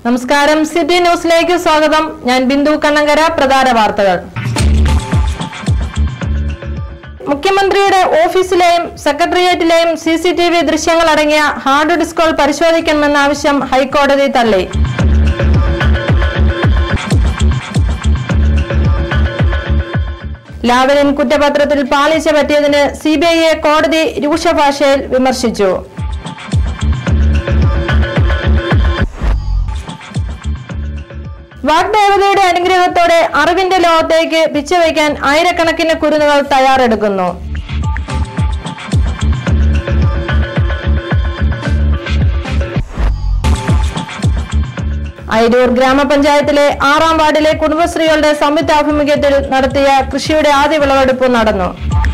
നമസ്കാരം സിറ്റി ന്യൂസിലേക്ക് സ്വാഗതം ഞാൻ ബിന്ദു കണ്ണങ്കര പ്രധാന വാർത്തകൾ മുഖ്യമന്ത്രിയുടെ ഓഫീസിലെയും സെക്രട്ടേറിയറ്റിലെയും സി സി ടി വി ദൃശ്യങ്ങൾ അടങ്ങിയ ഹാർഡ് ഡിസ്കുകൾ പരിശോധിക്കണമെന്ന ആവശ്യം ഹൈക്കോടതി തള്ളി ലാവലിൻ കുറ്റപത്രത്തിൽ പാളിച്ച പറ്റിയതിന് സിബിഐയെ കോടതി രൂക്ഷ ഭാഷയിൽ വിമർശിച്ചു വാഗ്ദേവതയുടെ അനുഗ്രഹത്തോടെ അറിവിന്റെ ലോകത്തേക്ക് പിച്ചവയ്ക്കാൻ ആയിരക്കണക്കിന് കുരുന്നുകൾ തയ്യാറെടുക്കുന്നു അയിരൂർ ഗ്രാമപഞ്ചായത്തിലെ ആറാം വാർഡിലെ കുടുംബശ്രീകളുടെ സംയുക്താഭിമുഖ്യത്തിൽ നടത്തിയ കൃഷിയുടെ ആദ്യ വിളവെടുപ്പ് നടന്നു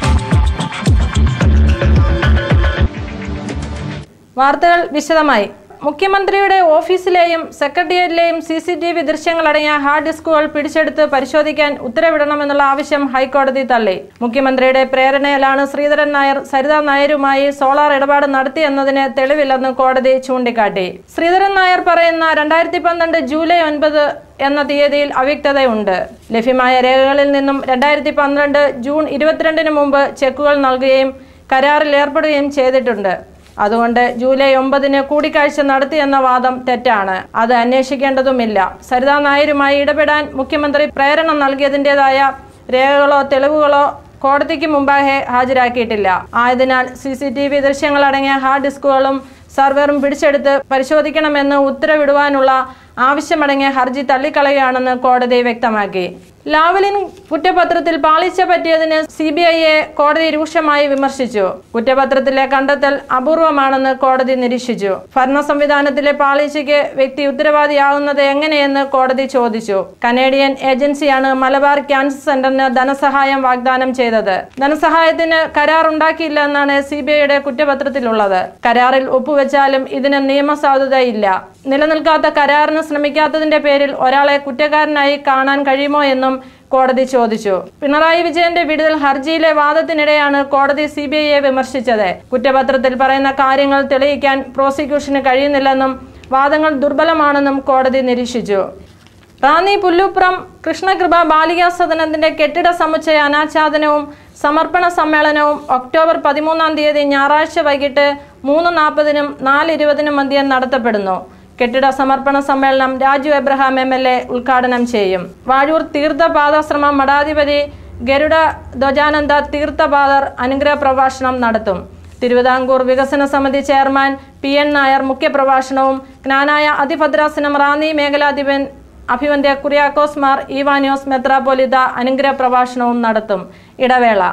വാർത്തകൾ വിശദമായി മുഖ്യമന്ത്രിയുടെ ഓഫീസിലെയും സെക്രട്ടേറിയറ്റിലെയും സി സി ടി വി ദൃശ്യങ്ങളടങ്ങിയ ഹാർഡ് ഡിസ്കുകൾ പിടിച്ചെടുത്ത് പരിശോധിക്കാൻ ഉത്തരവിടണമെന്നുള്ള ആവശ്യം ഹൈക്കോടതി തള്ളി മുഖ്യമന്ത്രിയുടെ പ്രേരണയിലാണ് ശ്രീധരൻ നായർ സരിത നായരുമായി സോളാർ ഇടപാട് നടത്തിയെന്നതിന് തെളിവില്ലെന്ന് കോടതി ചൂണ്ടിക്കാട്ടി ശ്രീധരൻ നായർ പറയുന്ന രണ്ടായിരത്തി പന്ത്രണ്ട് ജൂലൈ ഒൻപത് എന്ന തീയതിയിൽ അവ്യക്തതയുണ്ട് ലഭ്യമായ രേഖകളിൽ നിന്നും രണ്ടായിരത്തി പന്ത്രണ്ട് ജൂൺ ഇരുപത്തിരണ്ടിന് മുമ്പ് ചെക്കുകൾ നൽകുകയും കരാറിൽ ഏർപ്പെടുകയും ചെയ്തിട്ടുണ്ട് അതുകൊണ്ട് ജൂലൈ ഒമ്പതിന് കൂടിക്കാഴ്ച നടത്തിയെന്ന വാദം തെറ്റാണ് അത് അന്വേഷിക്കേണ്ടതുമില്ല സരിതാ നായരുമായി ഇടപെടാൻ മുഖ്യമന്ത്രി പ്രേരണ നൽകിയതിൻ്റെതായ രേഖകളോ തെളിവുകളോ കോടതിക്ക് മുമ്പാകെ ഹാജരാക്കിയിട്ടില്ല ആയതിനാൽ സി സി ടി വി ദൃശ്യങ്ങളടങ്ങിയ ഹാർഡ് ഡിസ്കുകളും സർവറും പിടിച്ചെടുത്ത് പരിശോധിക്കണമെന്ന് ഉത്തരവിടുവാനുള്ള ആവശ്യമടങ്ങിയ ഹർജി തള്ളിക്കളയുകയാണെന്ന് കോടതി വ്യക്തമാക്കി ലാവലിൻ കുറ്റപത്രത്തിൽ പാളിച്ച പറ്റിയതിന് സി ബി ഐയെ കോടതി രൂക്ഷമായി വിമർശിച്ചു കുറ്റപത്രത്തിലെ കണ്ടെത്തൽ അപൂർവമാണെന്ന് കോടതി നിരീക്ഷിച്ചു ഭരണ സംവിധാനത്തിലെ പാളിച്ചയ്ക്ക് വ്യക്തി ഉത്തരവാദിയാകുന്നത് എങ്ങനെയെന്ന് കോടതി ചോദിച്ചു കനേഡിയൻ ഏജൻസിയാണ് മലബാർ ക്യാൻസർ സെന്ററിന് ധനസഹായം വാഗ്ദാനം ചെയ്തത് ധനസഹായത്തിന് കരാർ ഉണ്ടാക്കിയില്ല എന്നാണ് സി ബി ഐയുടെ കുറ്റപത്രത്തിലുള്ളത് കരാറിൽ ഒപ്പുവെച്ചാലും ഇതിന് നിയമസാധുതയില്ല നിലനിൽക്കാത്ത കരാറിന് ശ്രമിക്കാത്തതിന്റെ പേരിൽ ഒരാളെ കുറ്റക്കാരനായി കാണാൻ കഴിയുമോ എന്നും കോടതി ചോദിച്ചു പിണറായി വിജയന്റെ വിടുതൽ ഹർജിയിലെ വാദത്തിനിടെയാണ് കോടതി സി ബി ഐയെ വിമർശിച്ചത് കുറ്റപത്രത്തിൽ പറയുന്ന കാര്യങ്ങൾ തെളിയിക്കാൻ പ്രോസിക്യൂഷന് കഴിയുന്നില്ലെന്നും വാദങ്ങൾ ദുർബലമാണെന്നും കോടതി നിരീക്ഷിച്ചു റാന്നി പുല്ലൂപ്പുറം കൃഷ്ണകൃപ ബാലികാ സദനത്തിന്റെ കെട്ടിട സമുച്ചയ അനാച്ഛാദനവും സമർപ്പണ സമ്മേളനവും ഒക്ടോബർ പതിമൂന്നാം തീയതി ഞായറാഴ്ച വൈകിട്ട് മൂന്ന് നാൽപ്പതിനും നാല് ഇരുപതിനും മധ്യം നടത്തപ്പെടുന്നു കെട്ടിട സമർപ്പണ സമ്മേളനം Raju Abraham M L A ഉദ്ഘാടനം ചെയ്യും വാഴൂർ തീർത്ഥപാദാശ്രമം മഠാധിപതി ഗരുഡ ധ്വജാനന്ദ തീർത്ഥപാദർ അനുഗ്രഹ പ്രഭാഷണം നടത്തും തിരുവിതാംകൂർ വികസന സമിതി ചെയർമാൻ പി എൻ നായർ മുഖ്യപ്രഭാഷണവും ജ്ഞാനായ അതിഭദ്രാസനം റാന്നി മേഖലാധിപൻ അഭിവന്ധ്യ കുര്യാക്കോസ് മാർ ഈവാനിയോസ് മെത്രാപൊലിത അനുഗ്രഹ പ്രഭാഷണവും നടത്തും ഇടവേള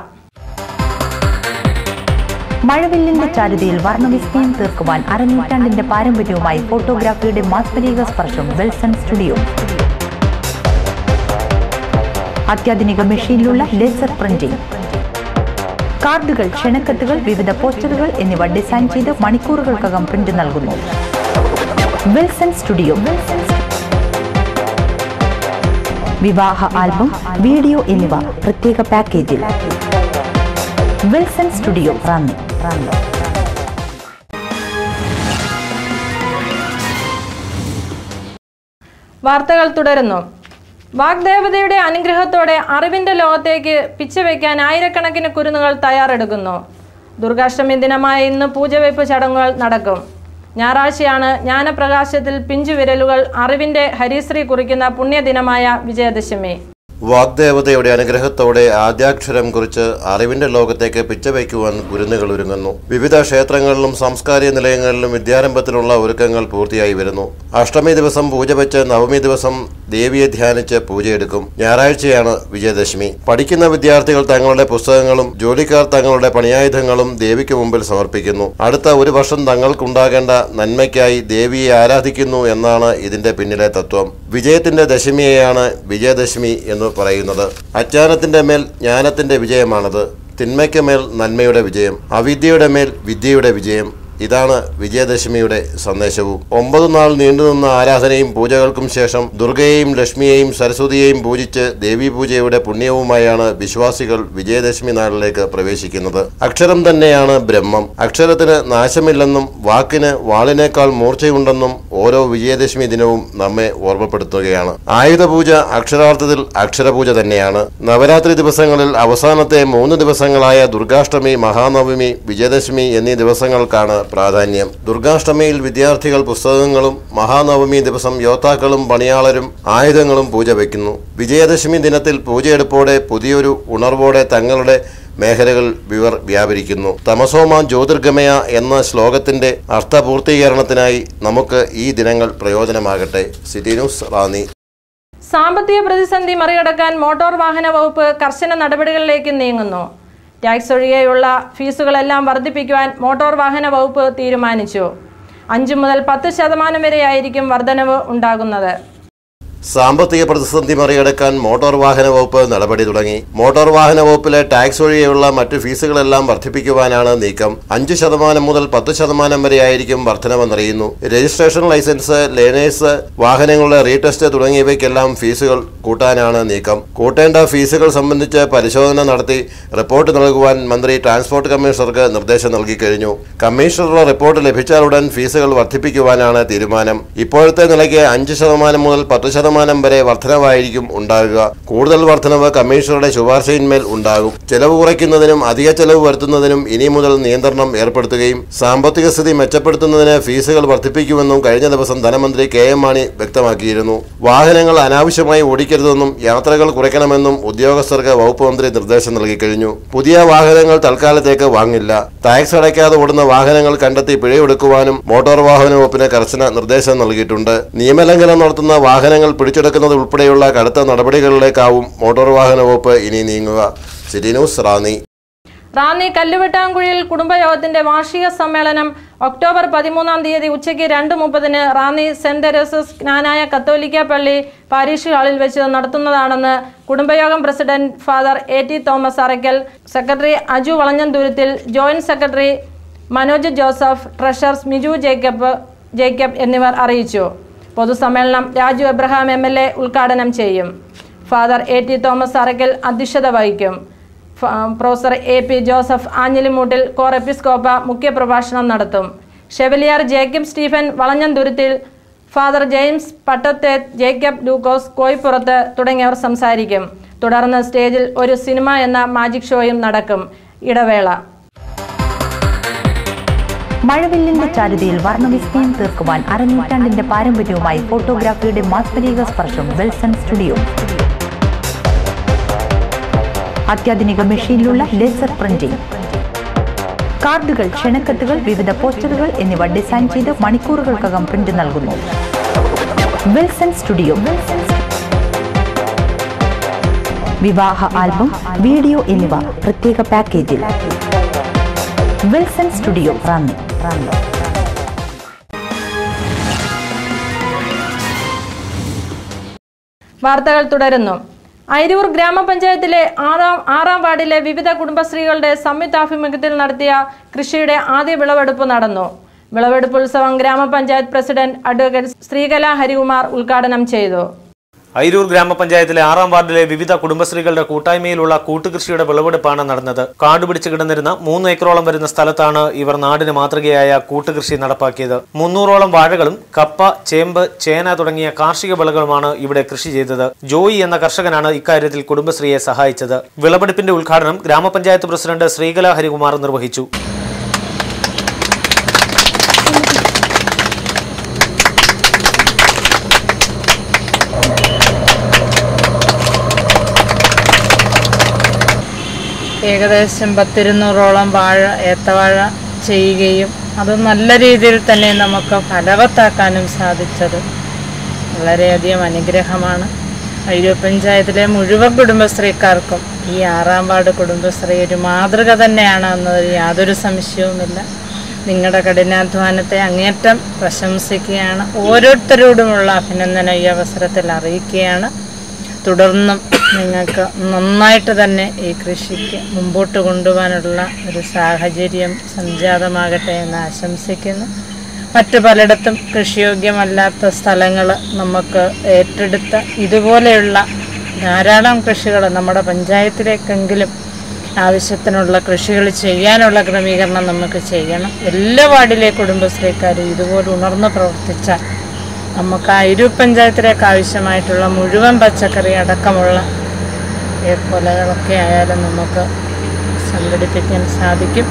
മഴവില്ലിന്റെ ചാരുതയിൽ വർണ്ണവിസ്മയം തീർക്കുവാൻ അരനൂറ്റാണ്ടിന്റെ പാരമ്പര്യവുമായി ഫോട്ടോഗ്രാഫിയുടെ മാസ്മരിക സ്പർശം വെൽസൺ സ്റ്റുഡിയോ അത്യാധുനിക മെഷീനിലുള്ള ലേസർ പ്രിന്റിംഗ് കാർഡുകൾ ക്ഷണക്കത്തുകൾ വിവിധ പോസ്റ്ററുകൾ എന്നിവ ഡിസൈൻ ചെയ്ത് മണിക്കൂറുകൾക്കകം പ്രിന്റ് നൽകുന്നു വിൽസൺ സ്റ്റുഡിയോ വിവാഹ ആൽബം വീഡിയോ എന്നിവ പ്രത്യേക പാക്കേജിൽ വിൽസൺ സ്റ്റുഡിയോ റാന്നി റാന്നി വാർത്തകൾ തുടരുന്നു വാഗ്ദേവതയുടെ അനുഗ്രഹത്തോടെ അറിവിന്റെ ലോകത്തേക്ക് പിച്ചവെക്കാൻ ആയിരക്കണക്കിന് കുരുന്നുകൾ തയ്യാറെടുക്കുന്നു ദുർഗാഷ്ടമി ദിനമായ ഇന്ന് പൂജവയ്പ് ചടങ്ങുകൾ നടക്കും ഞായറാഴ്ചയാണ് ജ്ഞാനപ്രകാശത്തിൽ പിഞ്ചുവിരലുകൾ അറിവിന്റെ ഹരിശ്രീ കുറിക്കുന്ന പുണ്യദിനമായ വിജയദശമി വാഗ്ദേവതയുടെ അനുഗ്രഹത്തോടെ ആദ്യാക്ഷരം കുറിച്ച് അറിവിന്റെ ലോകത്തേക്ക് പിച്ചവയ്ക്കുവാൻ കുരുന്നുകൾ ഒരുങ്ങുന്നു വിവിധ ക്ഷേത്രങ്ങളിലും സാംസ്കാരിക നിലയങ്ങളിലും വിദ്യാരംഭത്തിനുള്ള ഒരുക്കങ്ങൾ പൂർത്തിയായി വരുന്നു അഷ്ടമി ദിവസം പൂജ വെച്ച് നവമി ദിവസം ദേവിയെ ധ്യാനിച്ച് പൂജയെടുക്കും ഞായറാഴ്ചയാണ് വിജയദശമി പഠിക്കുന്ന വിദ്യാർത്ഥികൾ തങ്ങളുടെ പുസ്തകങ്ങളും ജോലിക്കാർ തങ്ങളുടെ പണിയായുധങ്ങളും ദേവിക്ക് മുമ്പിൽ സമർപ്പിക്കുന്നു അടുത്ത ഒരു വർഷം തങ്ങൾക്കുണ്ടാകേണ്ട നന്മയ്ക്കായി ദേവിയെ ആരാധിക്കുന്നു എന്നാണ് ഇതിന്റെ പിന്നിലെ തത്വം വിജയത്തിന്റെ ദശമിയെയാണ് വിജയദശമി എന്ന് പറയുന്നത് അജ്ഞാനത്തിന്റെ മേൽ ജ്ഞാനത്തിന്റെ വിജയമാണത് തിന്മയ്ക്ക് മേൽ നന്മയുടെ വിജയം അവിദ്യയുടെ മേൽ വിദ്യയുടെ വിജയം ഇതാണ് വിജയദശമിയുടെ സന്ദേശവും ഒമ്പത് നാൾ നീണ്ടുനിന്ന ആരാധനയും പൂജകൾക്കും ശേഷം ദുർഗയെയും ലക്ഷ്മിയെയും സരസ്വതിയെയും പൂജിച്ച് ദേവീ പൂജയുടെ പുണ്യവുമായാണ് വിശ്വാസികൾ വിജയദശമി നാളിലേക്ക് പ്രവേശിക്കുന്നത് അക്ഷരം തന്നെയാണ് ബ്രഹ്മം അക്ഷരത്തിന് നാശമില്ലെന്നും വാക്കിന് വാളിനേക്കാൾ മൂർച്ചയുണ്ടെന്നും ഓരോ വിജയദശമി ദിനവും നമ്മെ ഓർമ്മപ്പെടുത്തുകയാണ് ആയുധപൂജ അക്ഷരാർത്ഥത്തിൽ അക്ഷരപൂജ തന്നെയാണ് നവരാത്രി ദിവസങ്ങളിൽ അവസാനത്തെ മൂന്ന് ദിവസങ്ങളായ ദുർഗാഷ്ടമി മഹാനവമി വിജയദശമി എന്നീ ദിവസങ്ങൾക്കാണ് പ്രാധാന്യം ദുർഗാഷ്ടമിയിൽ വിദ്യാർത്ഥികൾ പുസ്തകങ്ങളും മഹാനവമി ദിവസം യോദ്ധാക്കളും പണിയാളരും ആയുധങ്ങളും പൂജ വയ്ക്കുന്നു വിജയദശമി ദിനത്തിൽ പൂജയെടുപ്പോടെ പുതിയൊരു ഉണർവോടെ തങ്ങളുടെ മേഖലകൾ ഇവർ വ്യാപരിക്കുന്നു തമസോമ ജ്യോതിർഗമയ എന്ന ശ്ലോകത്തിന്റെ അർത്ഥപൂർത്തീകരണത്തിനായി നമുക്ക് ഈ ദിനങ്ങൾ പ്രയോജനമാകട്ടെ സിറ്റി ന്യൂസ് റാന്നി സാമ്പത്തിക പ്രതിസന്ധി മറികടക്കാൻ മോട്ടോർ വാഹന വകുപ്പ് കർശന നടപടികളിലേക്ക് നീങ്ങുന്നു ടാക്സ് ഒഴികെയുള്ള ഫീസുകളെല്ലാം വർദ്ധിപ്പിക്കുവാൻ മോട്ടോർ വാഹന വകുപ്പ് തീരുമാനിച്ചു അഞ്ചു മുതൽ പത്ത് ശതമാനം വരെയായിരിക്കും വർധനവ് ഉണ്ടാകുന്നത് സാമ്പത്തിക പ്രതിസന്ധി മറികടക്കാൻ മോട്ടോർ വാഹന വകുപ്പ് നടപടി തുടങ്ങി മോട്ടോർ വാഹന വകുപ്പിലെ ടാക്സ് ഒഴികെയുള്ള മറ്റു ഫീസുകളെല്ലാം വർദ്ധിപ്പിക്കുവാനാണ് നീക്കം അഞ്ച് ശതമാനം മുതൽ പത്ത് ശതമാനം വരെയായിരിക്കും വർധനവെന്നറിയുന്നു രജിസ്ട്രേഷൻ ലൈസൻസ് ലേണേഴ്സ് വാഹനങ്ങളുടെ റീടെസ്റ്റ് തുടങ്ങിയവയ്ക്കെല്ലാം ഫീസുകൾ കൂട്ടാനാണ് നീക്കം കൂട്ടേണ്ട ഫീസുകൾ സംബന്ധിച്ച് പരിശോധന നടത്തി റിപ്പോർട്ട് നൽകുവാൻ മന്ത്രി ട്രാൻസ്പോർട്ട് കമ്മീഷണർക്ക് നിർദ്ദേശം നൽകി കഴിഞ്ഞു കമ്മീഷണറുടെ റിപ്പോർട്ട് ലഭിച്ചാലുടൻ ഫീസുകൾ വർദ്ധിപ്പിക്കുവാനാണ് തീരുമാനം ഇപ്പോഴത്തെ നിലയ്ക്ക് അഞ്ച് ശതമാനം മുതൽ പത്ത് ശതമാനം വരെ വർധനവായിരിക്കും ഉണ്ടാകുക കൂടുതൽ വർധനവ് കമ്മീഷണറുടെ ശുപാർശയിന്മേൽ ഉണ്ടാകും ചെലവ് കുറയ്ക്കുന്നതിനും അധിക ചെലവ് വരുത്തുന്നതിനും ഇനി മുതൽ നിയന്ത്രണം ഏർപ്പെടുത്തുകയും സാമ്പത്തിക സ്ഥിതി മെച്ചപ്പെടുത്തുന്നതിന് ഫീസുകൾ വർദ്ധിപ്പിക്കുമെന്നും കഴിഞ്ഞ ദിവസം ധനമന്ത്രി കെ എം മാണി വ്യക്തമാക്കിയിരുന്നു വാഹനങ്ങൾ അനാവശ്യമായി ഓടിക്കരുതെന്നും യാത്രകൾ കുറയ്ക്കണമെന്നും ഉദ്യോഗസ്ഥർക്ക് വകുപ്പ് മന്ത്രി നിർദ്ദേശം നൽകി കഴിഞ്ഞു പുതിയ വാഹനങ്ങൾ തൽക്കാലത്തേക്ക് വാങ്ങില്ല ടാക്സ് അടയ്ക്കാതെ ഓടുന്ന വാഹനങ്ങൾ കണ്ടെത്തി പിഴയൊടുക്കുവാനും മോട്ടോർ വാഹന വകുപ്പിന് കർശന നിർദ്ദേശം നൽകിയിട്ടുണ്ട് നിയമലംഘനം നടത്തുന്ന വാഹനങ്ങൾ പിടിച്ചെടുക്കുന്നത് ഉൾപ്പെടെയുള്ള കടുത്ത നടപടികളിലേക്കാവും മോട്ടോർ വാഹന വകുപ്പ് ഇനി നീങ്ങുക സിറ്റി ന്യൂസ് റാന്നി റാന്നി കല്ലുവെട്ടാങ്കുഴിയിൽ കുടുംബയോഗത്തിന്റെ വാർഷിക സമ്മേളനം ഒക്ടോബർ പതിമൂന്നാം തീയതി ഉച്ചയ്ക്ക് രണ്ട് മുപ്പതിന് റാന്നി സെന്റ് തെരേസസ് ജ്ഞാനായ കത്തോലിക്ക പള്ളി പാരീഷ് ഹാളിൽ വെച്ച് നടത്തുന്നതാണെന്ന് കുടുംബയോഗം president father A T Thomas Arakkal secretary Aju Valanjanthuruthil joint secretary Manoj Joseph treasurer Miju Jacob Jacob എന്നിവർ അറിയിച്ചു പൊതുസമ്മേളനം Raju Abraham M L A ഉദ്ഘാടനം ചെയ്യും father A T Thomas Arakkal അധ്യക്ഷത വഹിക്കും ഫ- professor A P Joseph Anjilimoottil കോർ എപ്പിസ്കോപ്പ മുഖ്യപ്രഭാഷണം നടത്തും ഷെവലിയാർ ജേക്കബ് സ്റ്റീഫൻ വളഞ്ഞന്തുരുത്തിൽ ഫാദർ ജെയിംസ് പട്ടത്തെ ജേക്കബ് ലൂക്കോസ് കോയിപ്പുറത്ത് തുടങ്ങിയവർ സംസാരിക്കും തുടർന്ന് സ്റ്റേജിൽ ഒരു സിനിമ എന്ന മാജിക് ഷോയും നടക്കും ഇടവേള മഴവില്ലിന്റെ ചാരുതയിൽ വർണ്ണവിസ്മയം തീർക്കുവാൻ അരനൂറ്റാണ്ടിന്റെ പാരമ്പര്യവുമായി ഫോട്ടോഗ്രാഫിയുടെ മാസ്മരിക സ്പർശം വെൽസൺ സ്റ്റുഡിയോ അത്യാധുനിക മെഷീനിലുള്ള ലേസർ പ്രിന്റിംഗ് കാർഡുകൾ ക്ഷണക്കത്തുകൾ വിവിധ പോസ്റ്ററുകൾ എന്നിവ ഡിസൈൻ ചെയ്ത് മണിക്കൂറുകൾക്കകം പ്രിന്റ് നൽകുന്നു വിൽസൺ സ്റ്റുഡിയോ വിവാഹ ആൽബം വീഡിയോ എന്നിവ പ്രത്യേക പാക്കേജിൽ വിൽസൺ സ്റ്റുഡിയോ റാന്നി റാന്നി വാർത്തകൾ തുടരുന്നു അയിരൂർ ഗ്രാമപഞ്ചായത്തിലെ ആറാം ആറാം വാർഡിലെ വിവിധ കുടുംബശ്രീകളുടെ സംയുക്താഭിമുഖ്യത്തിൽ നടത്തിയ കൃഷിയുടെ ആദ്യ വിളവെടുപ്പ് നടന്നു വിളവെടുപ്പ് ഉത്സവം ഗ്രാമപഞ്ചായത്ത് പ്രസിഡന്റ് അഡ്വക്കേറ്റ് ശ്രീകല ഹരികുമാർ ഉദ്ഘാടനം ചെയ്തു അയിരൂർ ഗ്രാമപഞ്ചായത്തിലെ ആറാം വാർഡിലെ വിവിധ കുടുംബശ്രീകളുടെ കൂട്ടായ്മയിലുള്ള കൂട്ടുകൃഷിയുടെ വിളവെടുപ്പാണ് നടന്നത് കാട് പിടിച്ച് കിടന്നിരുന്ന മൂന്ന് ഏക്കറോളം വരുന്ന സ്ഥലത്താണ് ഇവർ നാടിന് മാതൃകയായ കൂട്ടുകൃഷി നടപ്പാക്കിയത് മുന്നൂറോളം വാഴകളും കപ്പ ചേമ്പ് ചേന തുടങ്ങിയ കാർഷിക വിളകളുമാണ് ഇവിടെ കൃഷി ചെയ്തത് ജോയി എന്ന കർഷകനാണ് ഇക്കാര്യത്തിൽ കുടുംബശ്രീയെ സഹായിച്ചത് വിളവെടുപ്പിന്റെ ഉദ്ഘാടനം ഗ്രാമപഞ്ചായത്ത് പ്രസിഡന്റ് ശ്രീകല ഹരികുമാർ നിർവഹിച്ചു ഏകദേശം പത്തിരുന്നൂറോളം വാഴ ഏത്തവാഴ ചെയ്യുകയും അത് നല്ല രീതിയിൽ തന്നെ നമുക്ക് ഫലവത്താക്കാനും സാധിച്ചത് വളരെയധികം അനുഗ്രഹമാണ് അയ്യോ പഞ്ചായത്തിലെ മുഴുവൻ കുടുംബശ്രീക്കാർക്കും ഈ ആറാം വാർഡ് കുടുംബശ്രീ ഒരു മാതൃക തന്നെയാണ് എന്നതിൽ യാതൊരു സംശയവുമില്ല നിങ്ങളുടെ കഠിനാധ്വാനത്തെ അങ്ങേറ്റം പ്രശംസിക്കുകയാണ് ഓരോരുത്തരോടുമുള്ള അഭിനന്ദനം ഈ അവസരത്തിൽ അറിയിക്കുകയാണ് തുടർന്നും നിങ്ങൾക്ക് നന്നായിട്ട് തന്നെ ഈ കൃഷിക്ക് മുമ്പോട്ട് കൊണ്ടുപോകാനുള്ള ഒരു സാഹചര്യം സംജാതമാകട്ടെ എന്ന് ആശംസിക്കുന്നു മറ്റു പലയിടത്തും കൃഷിയോഗ്യമല്ലാത്ത സ്ഥലങ്ങൾ നമുക്ക് ഏറ്റെടുത്ത ഇതുപോലെയുള്ള ധാരാളം കൃഷികൾ നമ്മുടെ പഞ്ചായത്തിലേക്കെങ്കിലും ആവശ്യത്തിനുള്ള കൃഷികൾ ചെയ്യാനുള്ള ക്രമീകരണം നമുക്ക് ചെയ്യണം എല്ലാ വാർഡിലെ കുടുംബശ്രീക്കാരും ഇതുപോലെ ഉണർന്ന് പ്രവർത്തിച്ചാൽ നമുക്ക് ആ ഇരു പഞ്ചായത്തിലേക്ക് ആവശ്യമായിട്ടുള്ള മുഴുവൻ പച്ചക്കറി അടക്കമുള്ള കൊലകളൊക്കെ ആയാലും നമുക്ക് സംഘടിപ്പിക്കാൻ സാധിക്കും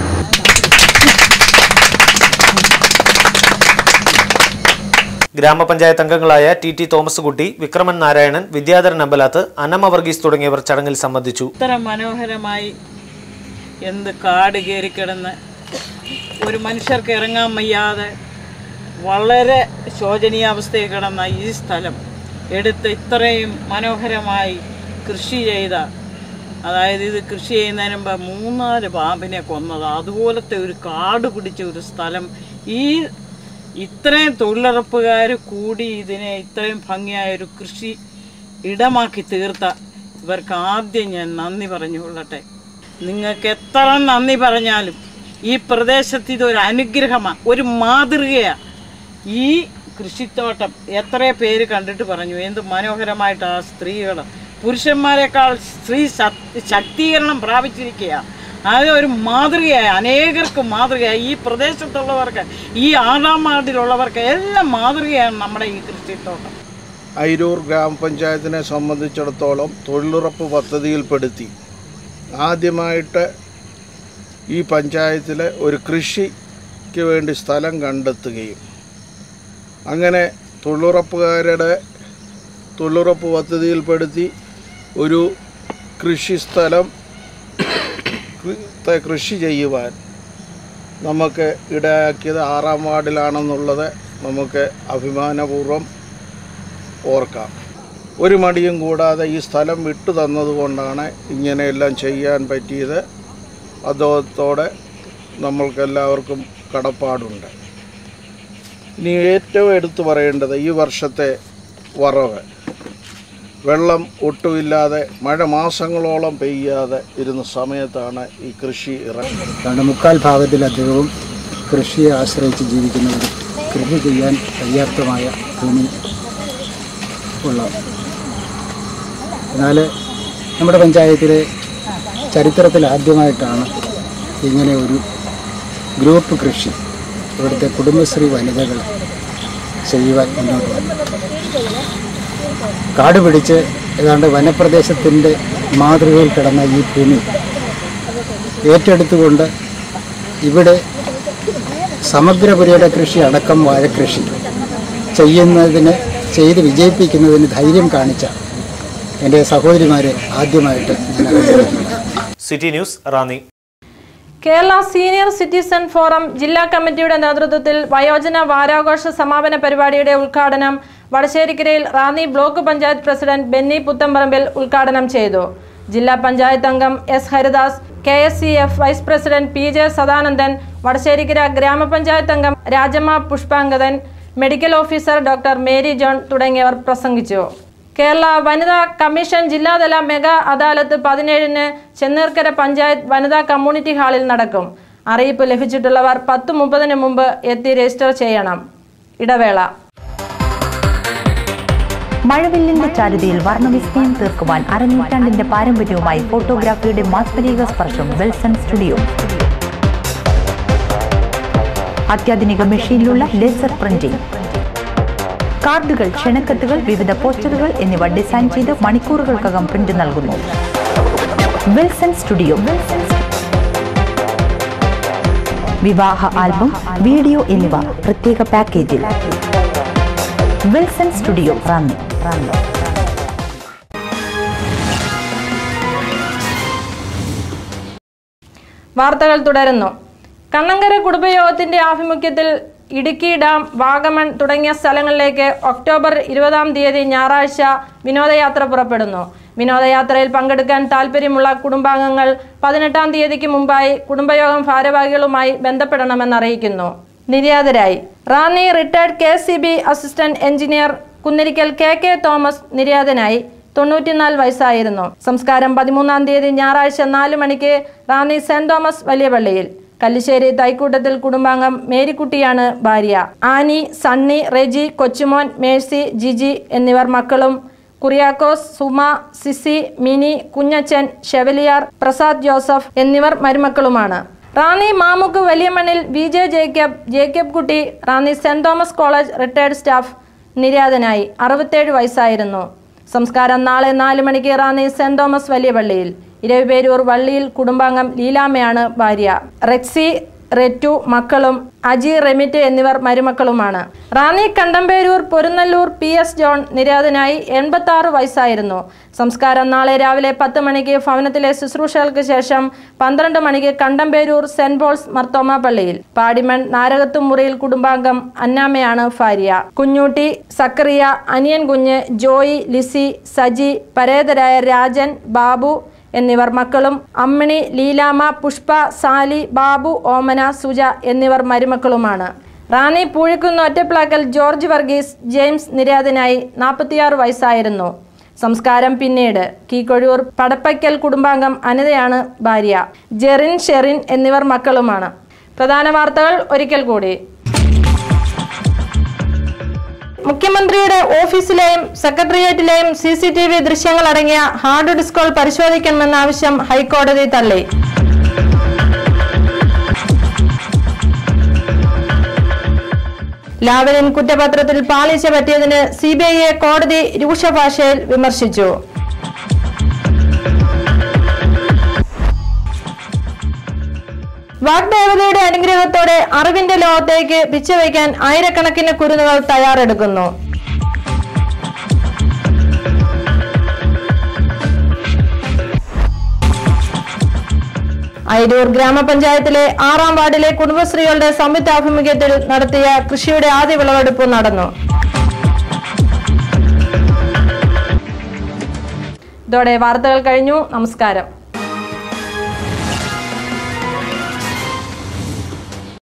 ഗ്രാമപഞ്ചായത്ത് അംഗങ്ങളായ ടി ടി തോമസ് കുട്ടി വിക്രമൻ നാരായണൻ വിദ്യാധരൻ അമ്പലാത്ത് അന്നമ്മ വർഗീസ് തുടങ്ങിയവർ ചടങ്ങിൽ സംബന്ധിച്ചു ഇത്ര മനോഹരമായി എന്ത് കാട് കയറി കിടന്ന് ഒരു മനുഷ്യർക്ക് ഇറങ്ങാൻ വയ്യാതെ വളരെ ശോചനീയാവസ്ഥയിൽ കിടന്ന ഈ സ്ഥലം എടുത്ത് ഇത്രയും മനോഹരമായി കൃഷി ചെയ്ത അതായത് ഇത് കൃഷി ചെയ്യുന്നതിന് മുമ്പ് മൂന്നാല് പാമ്പിനെ കൊന്നത് അതുപോലത്തെ ഒരു കാട് പിടിച്ച ഒരു സ്ഥലം ഈ ഇത്രയും തൊഴിലുറപ്പുകാർ കൂടി ഇതിനെ ഇത്രയും ഭംഗിയായ ഒരു കൃഷി ഇടമാക്കി തീർത്ത ഇവർക്ക് ആദ്യം ഞാൻ നന്ദി പറഞ്ഞുകൊള്ളട്ടെ നിങ്ങൾക്ക് എത്ര നന്ദി പറഞ്ഞാലും ഈ പ്രദേശത്ത് ഇതൊരു അനുഗ്രഹമാണ് ഒരു മാതൃകയാണ് ഈ കൃഷിത്തോട്ടം എത്ര പേര് കണ്ടിട്ട് പറഞ്ഞു എന്ത് മനോഹരമായിട്ട് ആ സ്ത്രീകൾ പുരുഷന്മാരെക്കാൾ സ്ത്രീ ശക്- ശക്തീകരണം പ്രാപിച്ചിരിക്കുക അത് ഒരു മാതൃകയായി അനേകർക്ക് മാതൃകയായി ഈ പ്രദേശത്തുള്ളവർക്ക് ഈ ആറാം വാർഡിലുള്ളവർക്ക് എല്ലാം മാതൃകയാണ് നമ്മുടെ ഈ കൃഷിത്തോട്ടം അയിരൂർ ഗ്രാമപഞ്ചായത്തിനെ സംബന്ധിച്ചിടത്തോളം തൊഴിലുറപ്പ് പദ്ധതിയിൽപ്പെടുത്തി ആദ്യമായിട്ട് ഈ പഞ്ചായത്തിലെ ഒരു കൃഷിക്ക് വേണ്ടി സ്ഥലം കണ്ടെത്തുകയും അങ്ങനെ തൊഴിലുറപ്പുകാരുടെ തൊഴിലുറപ്പ് പദ്ധതിയിൽപ്പെടുത്തി ഒരു കൃഷിസ്ഥലം കൃ- ത്തെ കൃഷി ചെയ്യുവാൻ നമുക്ക് ഇടയാക്കിയത് ആറാം വാർഡിലാണെന്നുള്ളത് നമുക്ക് അഭിമാനപൂർവ്വം ഓർക്കാം ഒരു മടിയും കൂടാതെ ഈ സ്ഥലം വിട്ടു തന്നതുകൊണ്ടാണ് ഇങ്ങനെയെല്ലാം ചെയ്യാൻ പറ്റിയത് അദ്ദേഹത്തോടെ നമ്മൾക്കെല്ലാവർക്കും കടപ്പാടുണ്ട് ഇനി ഏറ്റവും എടുത്തു പറയേണ്ടത് ഈ വർഷത്തെ വറവ് വെള്ളം ഒട്ടുമില്ലാതെ മഴ മാസങ്ങളോളം പെയ്യാതെ ഇരുന്ന സമയത്താണ് ഈ കൃഷി ഇറങ്ങുന്നത് കാരണം മുക്കാൽ ഭാഗത്തിലധികവും കൃഷിയെ ആശ്രയിച്ച് ജീവിക്കുന്നവർ കൃഷി ചെയ്യാൻ പര്യാപ്തമായ ഭൂമി ഉള്ള എന്നാൽ നമ്മുടെ പഞ്ചായത്തിലെ ചരിത്രത്തിൽ ആദ്യമായിട്ടാണ് ഇങ്ങനെ ഒരു ഗ്രൂപ്പ് കൃഷി ഇവിടുത്തെ കുടുംബശ്രീ വനിതകൾ ചെയ്യുവാൻ മുന്നോട്ട് വന്നത് കാട് പിടിച്ച് ഏതാണ്ട് വനപ്രദേശത്തിൻ്റെ മാതൃകയിൽ കിടന്ന ഈ ഭൂമി ഏറ്റെടുത്തുകൊണ്ട് ഇവിടെ സമഗ്ര പുരയുടെ കൃഷി അടക്കം വാഴക്കൃഷി ചെയ്യുന്നതിന് ചെയ്ത് വിജയിപ്പിക്കുന്നതിന് ധൈര്യം കാണിച്ച എൻ്റെ സഹോദരിമാരെ ആദ്യമായിട്ട് ഞാൻ അഭിനന്ദിക്കുന്നു city news Ranni Kerala senior citizen forum ജില്ലാ കമ്മിറ്റിയുടെ നേതൃത്വത്തിൽ വയോജന വാരാഘോഷ സമാപന പരിപാടിയുടെ ഉദ്ഘാടനം വടശ്ശേരിക്കരയിൽ റാന്നി ബ്ലോക്ക് പഞ്ചായത്ത് പ്രസിഡന്റ് ബെന്നി പുത്തമ്പറമ്പിൽ ഉദ്ഘാടനം ചെയ്തു ജില്ലാ പഞ്ചായത്ത് അംഗം S Haridas K S C F vice president P J Sadanandan Vadasserikkara ഗ്രാമപഞ്ചായത്ത് അംഗം Rajamma Pushpangadan medical officer doctor Mary John തുടങ്ങിയവർ പ്രസംഗിച്ചു കേരള വനിതാ കമ്മീഷൻ ജില്ലാതല മെഗാ അദാലത്ത് പതിനേഴിന് ചെന്നീർക്കര പഞ്ചായത്ത് വനിതാ കമ്മ്യൂണിറ്റി ഹാളിൽ നടക്കും അറിയിപ്പ് ലഭിച്ചിട്ടുള്ളവർ പത്ത് മുപ്പതിന് മുമ്പ് എത്തി രജിസ്റ്റർ ചെയ്യണം ഇടവേള മഴവില്ലിന്റെ ചാരുതയിൽ വർണ്ണവിസ്മയം തീർക്കുവാൻ അരനൂറ്റാണ്ടിന്റെ പാരമ്പര്യവുമായി ഫോട്ടോഗ്രാഫിയുടെ മാസ്മരിക സ്പർശം വെൽസൺ സ്റ്റുഡിയോ അത്യാധുനിക മെഷീനിലുള്ള ലേസർ പ്രിന്റിംഗ് കാർഡുകൾ ക്ഷണക്കത്തുകൾ വിവിധ പോസ്റ്ററുകൾ എന്നിവ ഡിസൈൻ ചെയ്ത് മണിക്കൂറുകൾക്കകം പ്രിന്റ് നൽകുന്നു വിൽസൺ സ്റ്റുഡിയോ വിവാഹ ആൽബം വീഡിയോ എന്നിവ പ്രത്യേക പാക്കേജിൽ വിൽസൺ സ്റ്റുഡിയോ റാന്നി റാന്നി വാർത്തകൾ തുടരുന്നു കണ്ണങ്കര കുടുംബയോഗത്തിന്റെ ആഭിമുഖ്യത്തിൽ ഇടുക്കി ഡാം വാഗമൺ തുടങ്ങിയ സ്ഥലങ്ങളിലേക്ക് ഒക്ടോബർ ഇരുപതാം തീയതി ഞായറാഴ്ച വിനോദയാത്ര പുറപ്പെടുന്നു വിനോദയാത്രയിൽ പങ്കെടുക്കാൻ താൽപ്പര്യമുള്ള കുടുംബാംഗങ്ങൾ പതിനെട്ടാം തീയതിക്ക് മുമ്പായി കുടുംബയോഗം ഭാരവാഹികളുമായി ബന്ധപ്പെടണമെന്ന് അറിയിക്കുന്നു നിര്യാതരായി Ranni retired K C B assistant engineer Kunnirikkal K K Thomas നിര്യാതനായി തൊണ്ണൂറ്റിനാല് വയസ്സായിരുന്നു സംസ്കാരം പതിമൂന്നാം തീയതി ഞായറാഴ്ച നാല് മണിക്ക് റാന്നി സെന്റ് തോമസ് വലിയ പള്ളിയിൽ കല്ലിശ്ശേരി തൈക്കൂട്ടത്തിൽ കുടുംബാംഗം മേരിക്കുട്ടിയാണ് ഭാര്യ ആനി സണ്ണി റെജി കൊച്ചുമോൻ മേഴ്സി ജിജി എന്നിവർ മക്കളും കുറിയാക്കോസ് സുമ സിസി മിനി കുഞ്ഞച്ചൻ ഷെവലിയാർ പ്രസാദ് ജോസഫ് എന്നിവർ മരുമക്കളുമാണ് Ranni Mamukku Valiyamannil V J Jacob Jacob Kutty Ranni saint Thomas college retired staff നിര്യാതനായി അറുപത്തേഴ് വയസ്സായിരുന്നു സംസ്കാരം നാളെ നാല് മണിക്ക് റാന്നി സെന്റ് തോമസ് വലിയ പള്ളിയിൽ ഇരവിപേരൂർ വള്ളിയിൽ കുടുംബാംഗം ലീലാമ്മയാണ് ഭാര്യ റെക്സി റെറ്റു മക്കളും അജി റെമിറ്റ് എന്നിവർ മരുമക്കളുമാണ് റാന്നി കണ്ടമ്പേരൂർ പൊരുന്നല്ലൂർ പി എസ് ജോൺ നിര്യാതനായി എൺപത്തി ആറ് വയസ്സായിരുന്നു സംസ്കാരം നാളെ രാവിലെ പത്ത് മണിക്ക് ഭവനത്തിലെ ശുശ്രൂഷകൾക്ക് ശേഷം പന്ത്രണ്ട് മണിക്ക് കണ്ടമ്പേരൂർ സെന്റ് പോൾസ് മർത്തോമ പള്ളിയിൽ പാടിമൺ നാരകത്തുമുറിയിൽ കുടുംബാംഗം അന്നാമയാണ് ഭാര്യ കുഞ്ഞൂട്ടി സക്കറിയ അനിയൻ കുഞ്ഞ് ജോയി ലിസി സജി പരേതരായ രാജൻ ബാബു എന്നിവർ മക്കളും അമ്മിണി ലീലാമ്മ പുഷ്പ സാലി ബാബു ഓമന സുജ എന്നിവർ മരുമക്കളുമാണ് റാന്നി പൂഴിക്കുന്ന് ഒറ്റപ്ലാക്കൽ ജോർജ് വർഗീസ് ജെയിംസ് നിര്യാതനായി നാൽപ്പത്തിയാറ് വയസ്സായിരുന്നു സംസ്കാരം പിന്നീട് കീക്കൊഴൂർ പടപ്പയ്ക്കൽ കുടുംബാംഗം അനിതയാണ് ഭാര്യ ജെറിൻ ഷെറിൻ എന്നിവർ മക്കളുമാണ് പ്രധാന വാർത്തകൾ ഒരിക്കൽ കൂടി മുഖ്യമന്ത്രിയുടെ ഓഫീസിലെയും സെക്രട്ടേറിയറ്റിലെയും സി സി ടി വി ദൃശ്യങ്ങൾ അടങ്ങിയ ഹാർഡ് ഡിസ്കുകൾ പരിശോധിക്കണമെന്ന ആവശ്യം ഹൈക്കോടതി തള്ളി ലാവലിൻ കുറ്റപത്രത്തിൽ പാളിച്ച പറ്റിയതിന് സി ബി ഐയെ കോടതി രൂക്ഷ ഭാഷയിൽ വിമർശിച്ചു വാഗ്ദേവതയുടെ അനുഗ്രഹത്തോടെ അറിവിന്റെ ലോകത്തേക്ക് പിച്ചവയ്ക്കാൻ ആയിരക്കണക്കിന് കുരുന്നുകൾ തയ്യാറെടുക്കുന്നു അയിരൂർ ഗ്രാമപഞ്ചായത്തിലെ ആറാം വാർഡിലെ കുടുംബശ്രീകളുടെ സംയുക്താഭിമുഖ്യത്തിൽ നടത്തിയ കൃഷിയുടെ ആദ്യ വിളവെടുപ്പ് നടന്നു ഇതോടെ വാർത്തകൾ കഴിഞ്ഞു നമസ്കാരം